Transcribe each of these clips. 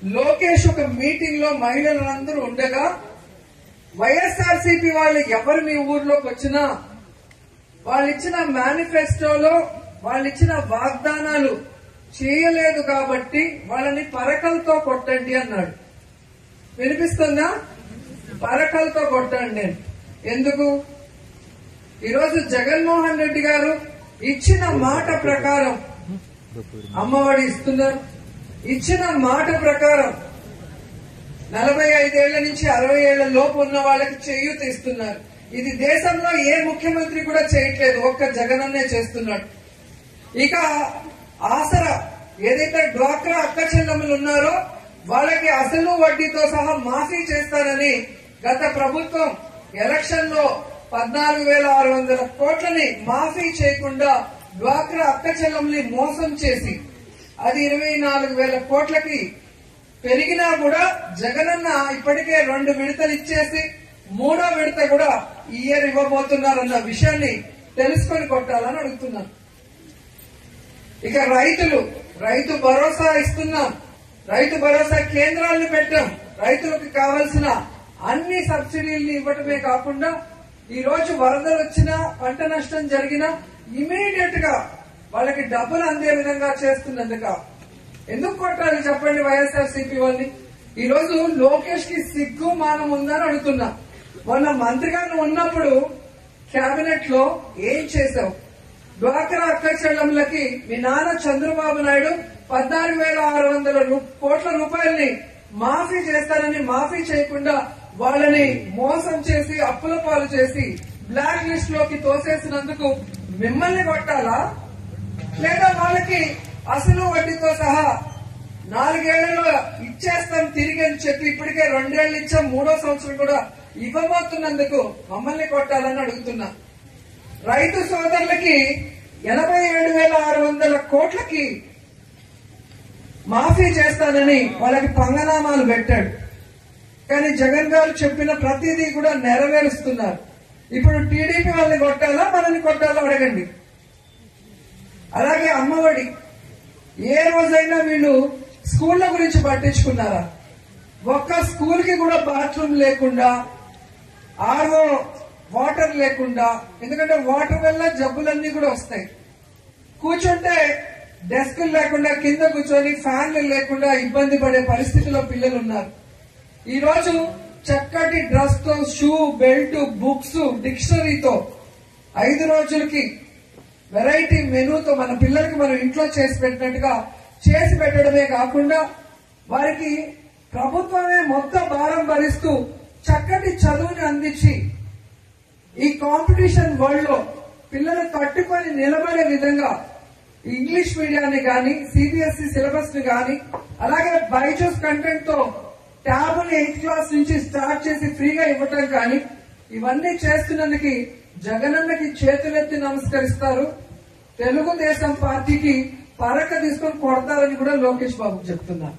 లోకేష్ ఒక మీటింగ్ లో మహిళలందరూ ఉండగా వైఎస్ఆర్సీపీ వాళ్ళు ఎవరు మీ ఊర్లోకి వచ్చినా వాళ్ళు ఇచ్చిన మేనిఫెస్టోలో వాళ్ళు ఇచ్చిన వాగ్దానాలు చేయలేదు కాబట్టి వాళ్ళని పరకలతో కొట్టండి అన్నాడు వినిపిస్తుందా పరకలతో కొట్టండి నేను ఎందుకు ఈరోజు జగన్మోహన్ రెడ్డి గారు ఇచ్చిన మాట ప్రకారం అమ్మఒడి ఇస్తున్నారు ఇచ్చిన మాట ప్రకారం నలభై ఐదేళ్ల నుంచి అరవై ఏళ్ల లోపు ఉన్న వాళ్ళకి చేయూత ఇస్తున్నారు ఇది దేశంలో ఏ ముఖ్యమంత్రి కూడా చేయట్లేదు ఒక్క జగనన్నే చేస్తున్నాడు ఇక ఆసరా ఏదైతే డ్వాక్రా అక్క చెల్లెములు ఉన్నారో వాళ్ళకి అసలు వడ్డీతో సహా మాఫీ చేస్తారని గత ప్రభుత్వం ఎలక్షన్ లో పద్నాలుగు వేల ఆరు వందల కోట్లని మాఫీ చేయకుండా డ్వాక్రా అక్క చెల్లెముల్ని మోసం చేసి అది ఇరవై నాలుగు వేల కోట్లకి పెరిగినా కూడా జగనన్న ఇప్పటికే రెండు విడతలు ఇచ్చేసి మూడో విడత కూడా ఈ ఇయర్ ఇవ్వబోతున్నారన్న విషయాన్ని తెలుసుకొని కొట్టాలని అడుగుతున్నాను ఇక రైతులు రైతు భరోసా ఇస్తున్నాం రైతు భరోసా కేంద్రాలను పెట్టాం రైతులకు కావలసిన అన్ని సబ్సిడీల్ని ఇవ్వటమే కాకుండా ఈ రోజు వరదలు వచ్చినా పంట నష్టం జరిగినా ఇమీడియట్ గా వాళ్ళకి డబ్బులు అందే విధంగా చేస్తున్నందుక ఎందుకు కొట్టాలి చెప్పండి వైఎస్ఆర్ సిపి వాళ్ళని ఈ రోజు లోకేష్ కి సిగ్గు మానం ఉందని అడుగుతున్నా మొన్న మంత్రి గారు ఉన్నప్పుడు కేబినెట్ లో ఏం చేశావు డ్వాక్రా అక్క చెల్లెములకి మీ నాన్న చంద్రబాబు నాయుడు పద్నాలుగు వేల ఆరు వందల రూ- కోట్ల రూపాయల్ని మాఫీ చేస్తారని మాఫీ చేయకుండా వాళ్ళని మోసం చేసి అప్పుల పాలు చేసి బ్లాక్ లిస్ట్ లోకి తోసేసినందుకు మిమ్మల్ని కొట్టాలా లేదా వాళ్ళకి అసలు వడ్డీతో సహా నాలుగేళ్లలో ఇచ్చేస్తాం తిరిగి అని చెప్పి ఇప్పటికే రెండేళ్లు ఇచ్చాం మూడో సంవత్సరం కూడా ఇవ్వబోతున్నందుకు మమ్మల్ని కొట్టాలని అడుగుతున్నా రైతు సోదరులకి ఎనభై ఏడు వేల ఆరు వందల కోట్లకి మాఫీ చేస్తానని వాళ్ళకి పంగనామాలు పెట్టాడు కానీ జగన్ గారు చెప్పిన ప్రతిదీ కూడా నెరవేరుస్తున్నారు ఇప్పుడు టీడీపీ వాళ్ళని కొట్టాలా మనల్ని కొట్టాలా అడగండి అలాగే అమ్మఒడి ఏ రోజైనా వీళ్ళు స్కూళ్ల గురించి పట్టించుకున్నారా ఒక్క స్కూల్ కి కూడా బాత్రూమ్ లేకుండా ఆరో వాటర్ లేకుండా ఎందుకంటే వాటర్ వల్ల జబ్బులన్నీ కూడా వస్తాయి కూర్చుంటే డెస్క్ లేకుండా కింద కూర్చొని ఫ్యాన్లు లేకుండా ఇబ్బంది పడే పరిస్థితిలో పిల్లలు ఉన్నారు ఈ రోజు చక్కటి డ్రెస్ తో షూ బెల్ట్ బుక్స్ డిక్షనరీతో ఐదు రోజులకి వెరైటీ మెనూతో మన పిల్లలకి మనం ఇంట్లో చేసి పెట్టినట్టుగా చేసి పెట్టడమే కాకుండా వారికి ప్రభుత్వమే మొత్తం భారం భరిస్తూ చక్కటి చదువుని అందించి ఈ కాంపిటీషన్ వరల్డ్ లో పిల్లలు తట్టుకొని నిలబడే విధంగా ఇంగ్లీష్ మీడియాన్ని గాని సిబిఎస్ఈ సిలబస్ ని గాని అలాగే బైజూస్ కంటెంట్ తో ట్యాబుల్ ఎయిత్ క్లాస్ నుంచి స్టార్ట్ చేసి ఫ్రీగా ఇవ్వటం కానీ ఇవన్నీ చేస్తున్నందుకు జగనన్నకి చేతులెత్తి నమస్కరిస్తారు తెలుగుదేశం పార్టీకి పరక తీసుకొని కొడతారని కూడా లోకేష్ బాబు చెప్తున్నారు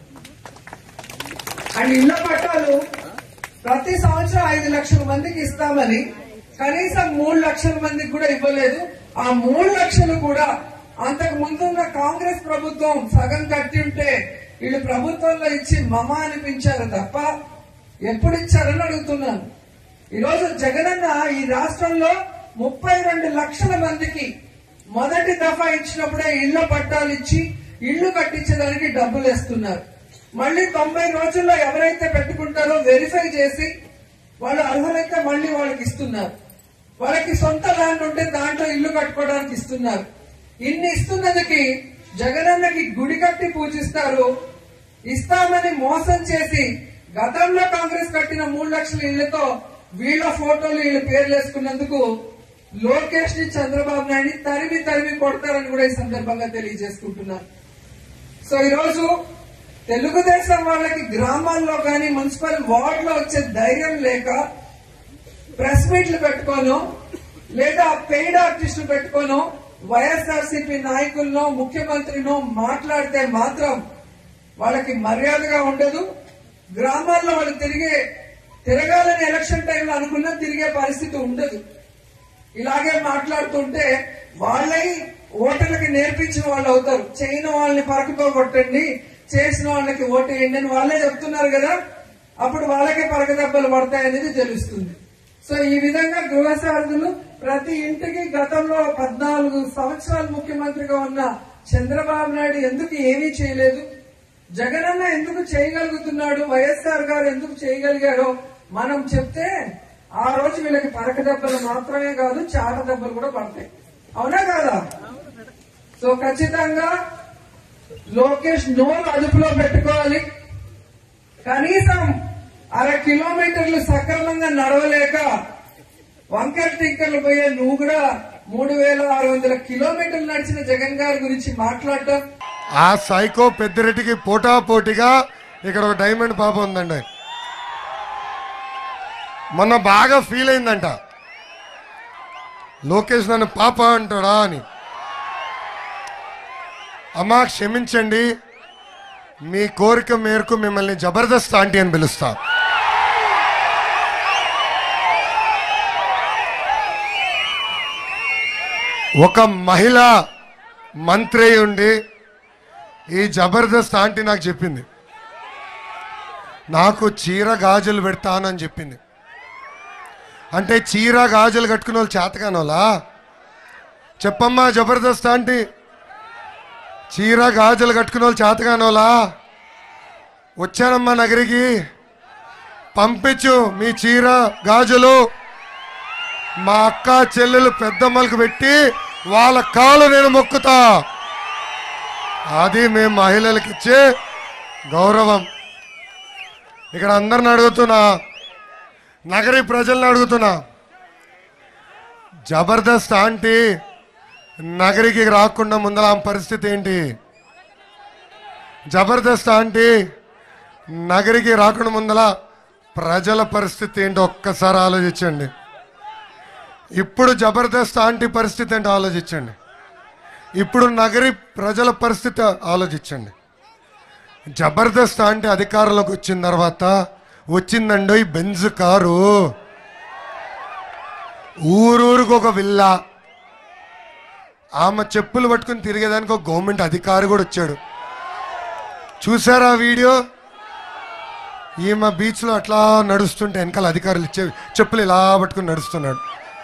అండ్ ఇళ్ల పట్టాలు ప్రతి సంవత్సరం ఐదు లక్షల మందికి ఇస్తామని కనీసం మూడు లక్షల మందికి కూడా ఇవ్వలేదు ఆ మూడు లక్షలు కూడా అంతకు ముందున్న కాంగ్రెస్ ప్రభుత్వం సగం కట్టి ఉంటే వీళ్ళు ప్రభుత్వంలో ఇచ్చి మమ అనిపించారు తప్ప ఎప్పుడు ఇచ్చారని అడుగుతున్నాను ఈరోజు జగనన్న ఈ రాష్ట్రంలో ముప్పై రెండు లక్షల మందికి మొదటి దఫా ఇచ్చినప్పుడే ఇళ్ల పట్టాలు ఇచ్చి ఇళ్లు కట్టించడానికి డబ్బులు వేస్తున్నారు మళ్ళీ తొంభై రోజుల్లో ఎవరైతే పెట్టుకుంటారో వెరిఫై చేసి వాళ్ళు అర్హులైతే మళ్ళీ వాళ్ళకి ఇస్తున్నారు వాళ్ళకి సొంత ల్యాండ్ ఉంటే దాంట్లో ఇల్లు కట్టుకోవడానికి ఇస్తున్నారు ఇన్ని ఇస్తున్నందుకు జగనన్నకి గుడి కట్టి పూజిస్తారు ఇస్తామని మోసం చేసి గతంలో కాంగ్రెస్ కట్టిన మూడు లక్షల ఇళ్లతో వీళ్ళ ఫోటోలు వీళ్ళ పేర్లు వేసుకున్నందుకు లోకేష్ ని చంద్రబాబు నాయుడిని తరిమి తరిమి కొడతారని కూడా ఈ సందర్భంగా తెలియజేసుకుంటున్నారు సో ఈ రోజు తెలుగుదేశం వాళ్ళకి గ్రామాల్లో కానీ మున్సిపల్ వార్డ్ లో వచ్చే ధైర్యం లేక ప్రెస్ మీట్లు పెట్టుకోను లేదా పెయిడ్ ఆర్టిస్టులు పెట్టుకోను వైఎస్ఆర్సీపీ నాయకులను ముఖ్యమంత్రినో మాట్లాడితే మాత్రం వాళ్ళకి మర్యాదగా ఉండదు గ్రామాల్లో వాళ్ళు తిరిగే తిరగాలని ఎలక్షన్ టైంలో అనుకున్నా తిరిగే పరిస్థితి ఉండదు ఇలాగే మాట్లాడుతుంటే వాళ్ళై ఓటర్లకి నేర్పించిన వాళ్ళు అవుతారు చైనా వాళ్ళని పరకతో కొట్టండి చేసిన వాళ్ళకి ఓటు వేయండి అని వాళ్ళే చెప్తున్నారు కదా అప్పుడు వాళ్ళకే పరగదెబ్బలు పడతాయనేది తెలుస్తుంది సో ఈ విధంగా గృహ సారథులు ప్రతి ఇంటికి గతంలో పద్నాలుగు సంవత్సరాలు ముఖ్యమంత్రిగా ఉన్న చంద్రబాబు నాయుడు ఎందుకు ఏమీ చేయలేదు జగనన్న ఎందుకు చేయగలుగుతున్నాడు వైఎస్ఆర్ గారు ఎందుకు చేయగలిగాడో మనం చెప్తే ఆ రోజు వీళ్ళకి పరక దెబ్బలు మాత్రమే కాదు చాట దెబ్బలు కూడా పడతాయి అవునా కాదా సో ఖచ్చితంగా లోకేష్ నోరు అదుపులో పెట్టుకోవాలి కనీసం అర కిలోమీటర్లు సక్రమంగా నడవలేక వంకర టింకర్లు పోయే నువ్వు కూడా మూడు వేల ఆరు వందల కిలోమీటర్లు నడిచిన జగన్ గారి గురించి మాట్లాడటం ఆ సైకో పెద్దిరెడ్డికి పోటా పోటీగా ఇక్కడ ఒక డైమండ్ పాప ఉందండి మొన్న బాగా ఫీల్ అయిందంట లోకేష్ నన్ను పాప అంటాడా అని అమ్మా క్షమించండి మీ కోరిక మేరకు మిమ్మల్ని జబర్దస్త్ ఆంటీ అని పిలుస్తా ఒక మహిళ మంత్రి ఉండి ఈ జబర్దస్త్ ఆంటీ నాకు చెప్పింది నాకు చీర గాజులు పెడతానని చెప్పింది అంటే చీర గాజులు కట్టుకునే వాళ్ళు చేతకానోలా చెప్పమ్మా జబర్దస్త్ ఆంటీ చీర గాజులు కట్టుకునే వాళ్ళు చేతకానోలా వచ్చానమ్మా నగరికి పంపించు మీ చీర గాజులు మా అక్క చెల్లెలు పెద్దమ్మలకు పెట్టి వాళ్ళ కాలు నేను మొక్కుతా అది మేము మహిళలకు ఇచ్చే గౌరవం ఇక్కడ అందరిని అడుగుతున్నా నగరి ప్రజల్ని అడుగుతున్నా జబర్దస్త్ ఆంటీ నగరికి రాకుండా ముందర ఆమె పరిస్థితి ఏంటి జబర్దస్త్ ఆంటీ నగరికి రాకుండా ముందల ప్రజల పరిస్థితి ఏంటో ఒక్కసారి ఆలోచించండి ఇప్పుడు జబర్దస్త్ ఆంటీ పరిస్థితి ఏంటో ఆలోచించండి ఇప్పుడు నగరి ప్రజల పరిస్థితి ఆలోచించండి జబర్దస్త్ ఆంటీ అధికారంలోకి వచ్చిన తర్వాత వచ్చిందండి ఈ బెంజ్ కారు ఊరూరికి ఒక విల్లా ఆమె చెప్పులు పట్టుకుని తిరిగేదానికి ఒక గవర్నమెంట్ అధికారి కూడా వచ్చాడు చూసారా ఆ వీడియో ఈమె బీచ్లో అట్లా నడుస్తుంటే వెనకాల అధికారులు ఇచ్చే చెప్పులు ఇలా పట్టుకుని నడుస్తున్నాడు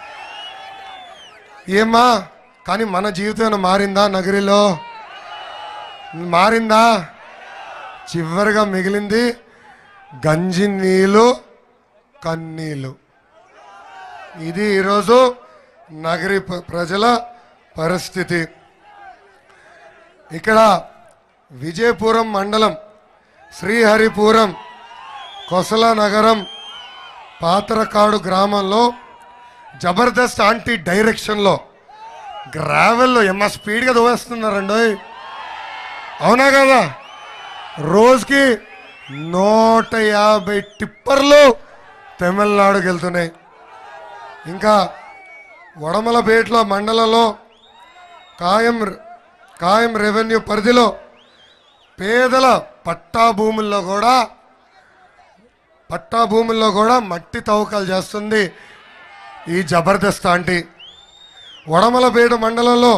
ఏమా కానీ మన జీవితం ఏమైనా మారిందా నగరిలో మారిందా చివరిగా మిగిలింది గంజి నీళ్ళు కన్నీళ్ళు ఇది ఈరోజు నగరి ప- ప్రజల పరిస్థితి ఇక్కడ విజయపురం మండలం శ్రీహరిపురం కొసల నగరం పాతరకాడు గ్రామంలో జబర్దస్త్ ఆంటీ డైరెక్షన్లో గ్రావెల్లో ఎమ్మ స్పీడ్గా దోవేస్తున్నారండి అవునా కదా రోజుకి నూట యాభై టిప్పర్లు తమిళనాడుకి వెళ్తున్నాయి ఇంకా వడమలపేటలో మండలంలో కాయం కాయం రెవెన్యూ పరిధిలో పేదల పట్టా భూముల్లో కూడా పట్టా భూముల్లో కూడా మట్టి తవ్వకాలు చేస్తుంది ఈ జబర్దస్త్ ఆంటీ వడమలపేట మండలంలో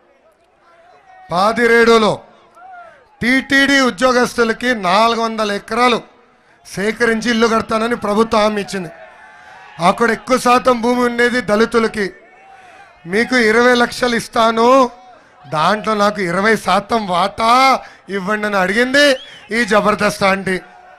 పాదిరేడులో టీటీడీ ఉద్యోగస్తులకి నాలుగు వందల ఎకరాలు సేకరించి ఇల్లు కడతానని ప్రభుత్వం హామీ ఇచ్చింది అక్కడ ఎక్కువ శాతం భూమి ఉండేది దళితులకి మీకు ఇరవై లక్షలు ఇస్తాను దాంట్లో నాకు ఇరవై శాతం వాటా ఇవ్వండి అని అడిగింది ఈ జబర్దస్త్ ఆంటీ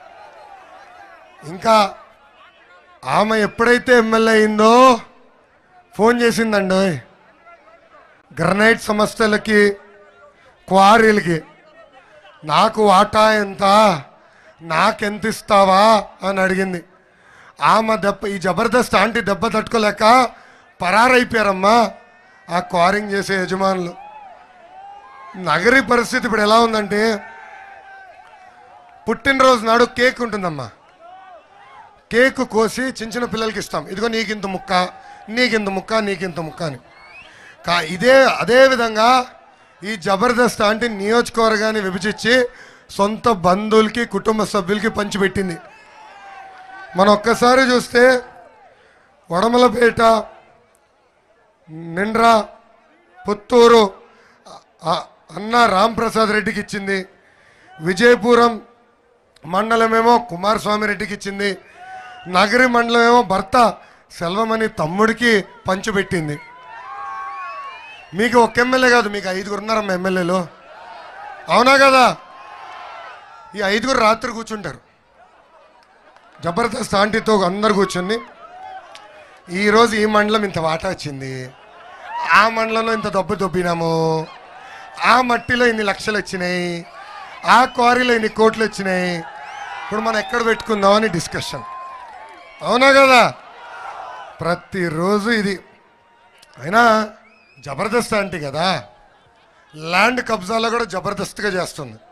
ఇంకా ఆమె ఎప్పుడైతే ఎమ్మెల్యే అయిందో ఫోన్ చేసిందండి గ్రనైట్ సంస్థలకి క్వారీలకి నాకు వాటా ఎంత నాకెంత ఇస్తావా అని అడిగింది ఆమె దెబ్బ ఈ జబర్దస్త్ ఆంటీ దెబ్బ తట్టుకోలేక పరారైపోయారమ్మా ఆ క్వారింగ్ చేసే యజమానులు నగరి పరిస్థితి ఇప్పుడు ఎలా ఉందంటే పుట్టినరోజు నాడు కేక్ ఉంటుందమ్మా కేక్ కోసి చిన్న చిన్న పిల్లలకి ఇస్తాం ఇదిగో నీకింత ముక్క నీకింత ముక్క నీకింత ముక్క అని కా ఇదే అదే విధంగా ఈ జబర్దస్త్ అంటే నియోజకవర్గాన్ని విభజించి సొంత బంధువులకి కుటుంబ సభ్యులకి పంచిపెట్టింది మనం ఒక్కసారి చూస్తే వడమలపేట నిండ్రా పుత్తూరు ఆ- అన్న రాంప్రసాద్ రెడ్డికి ఇచ్చింది విజయపురం మండలమేమో కుమారస్వామి రెడ్డికి ఇచ్చింది నగరి మండలమేమో భర్త సెల్వమణి తమ్ముడికి పంచిపెట్టింది మీకు ఒక ఎమ్మెల్యే కాదు మీకు ఐదుగురు ఉన్నారమ్మ ఎమ్మెల్యేలు అవునా కదా ఈ ఐదుగురు రాత్రి కూర్చుంటారు జబర్దస్త్ ఆంటీతో అందరు కూర్చుని ఈరోజు ఈ మండలం ఇంత వాటా వచ్చింది ఆ మండలంలో ఇంత దెబ్బ దొబ్బినాము ఆ మట్టిలో ఇన్ని లక్షలు వచ్చినాయి ఆ క్వారీలో ఇన్ని కోట్లు వచ్చినాయి ఇప్పుడు మనం ఎక్కడ పెట్టుకుందామని డిస్కషన్ అవునా కదా ప్రతిరోజు ఇది అయినా జబర్దస్త్ అంటే కదా ల్యాండ్ కబ్జాలో కూడా జబర్దస్త్గా చేస్తుంది